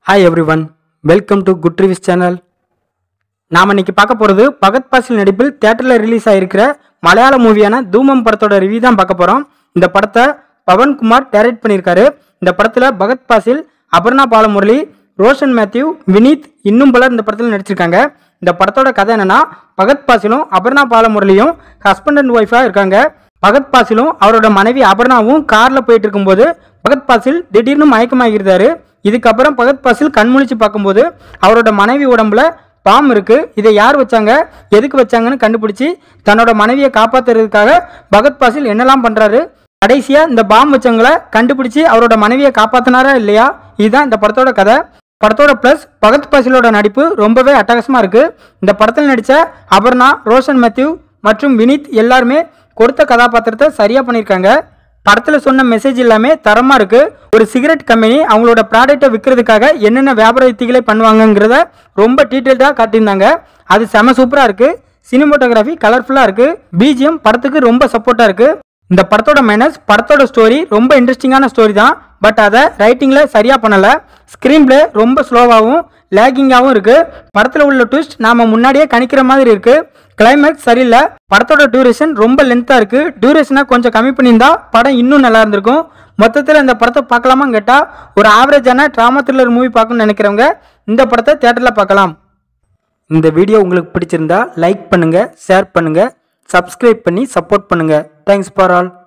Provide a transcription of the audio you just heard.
hi everyone welcome to good reviews channel நாம் இன்னைக்கு பார்க்க போகிறது பகத் பாசில் நடிப்பில் தேட்டரில் ரிலீஸ் ஆகிருக்கிற மலையாள மூவியான தூமம் படத்தோட ரிவ்யூ தான் பார்க்க போகிறோம் இந்த படத்தை பவன்குமார் டைரக்ட் பண்ணியிருக்காரு இந்த படத்தில் பகத் பாசில் அபர்ணா பாலமுரளி ரோஷன் மேத்யூ வினீத் இன்னும் பலர் இந்த படத்தில் நடிச்சிருக்காங்க இந்த படத்தோட கதை என்னன்னா பகத் பாசிலும் அபர்ணா பாலமுரளியும் ஹஸ்பண்ட் அண்ட் ஒய்ஃபாக இருக்காங்க பகத் பாசிலும் அவரோட மனைவி அபர்ணாவும் காரில் போயிட்டு இருக்கும்போது பகத் பாசில் திடீர்னு மயக்கமாகிருந்தாரு இதுக்கப்புறம் பகத் பாசில் கண்முழிச்சு பார்க்கும்போது அவரோட மனைவி உடம்புல பாம் இருக்கு இதை யார் வச்சாங்க எதுக்கு வச்சாங்கன்னு கண்டுபிடிச்சி தன்னோட மனைவியை காப்பாத்துறதுக்காக பகத் பாசில் என்னெல்லாம் பண்றாரு கடைசியா இந்த பாம் வச்சவங்களை கண்டுபிடிச்சு அவரோட மனைவியை காப்பாத்தினாரா இல்லையா இதுதான் இந்த படத்தோட கதை படத்தோட ப்ளஸ் பகத் பாசிலோட நடிப்பு ரொம்பவே அட்டகாசமா இருக்கு இந்த படத்தில் நடித்த அபர்ணா ரோஷன் மேத்யூ மற்றும் வினீத் எல்லாருமே கொடுத்த கதாபாத்திரத்தை சரியா பண்ணியிருக்காங்க படத்தில் சொன்ன மெசேஜ் எல்லாமே தரமாக இருக்கு ஒரு சிகரெட் கம்பெனி அவங்களோட ப்ராடக்ட்டை விற்கிறதுக்காக என்னென்ன வியாபார யுத்திகளை பண்ணுவாங்கங்கிறத ரொம்ப டீட்டெயில்டாக காட்டியிருந்தாங்க அது செம சூப்பராக இருக்கு சினிமோட்டோகிராஃபி கலர்ஃபுல்லாக இருக்கு பிஜிஎம் படத்துக்கு ரொம்ப சப்போர்ட்டாக இருக்கு இந்த படத்தோட மைனஸ் படத்தோட ஸ்டோரி ரொம்ப இன்ட்ரெஸ்டிங்கான ஸ்டோரி தான் பட் அதை ரைட்டிங்கில் சரியாக பண்ணலை ஸ்க்ரீன் பிளே ரொம்ப ஸ்லோவாகவும் லேகிங்காகவும் இருக்கு படத்தில் உள்ள ட்விஸ்ட் நாம முன்னாடியே கணிக்கிற மாதிரி இருக்கு கிளைமேக்ஸ் சரியில்லை படத்தோட டியூரேஷன் ரொம்ப லென்த்தாக இருக்கு டியூரேஷனை கொஞ்சம் கம்மி பண்ணியிருந்தா படம் இன்னும் நல்லா இருந்திருக்கும் மொத்தத்தில் இந்த படத்தை பார்க்கலாமான்னு கேட்டால் ஒரு ஆவரேஜான ட்ராமா த்ரில்லர் மூவி பார்க்கணும்னு நினைக்கிறவங்க இந்த படத்தை தேட்டரில் பார்க்கலாம் இந்த வீடியோ உங்களுக்கு பிடிச்சிருந்தா லைக் பண்ணுங்க ஷேர் பண்ணுங்க சப்ஸ்கிரைப் பண்ணி சப்போர்ட் பண்ணுங்க தேங்க்ஸ் ஃபார் ஆல்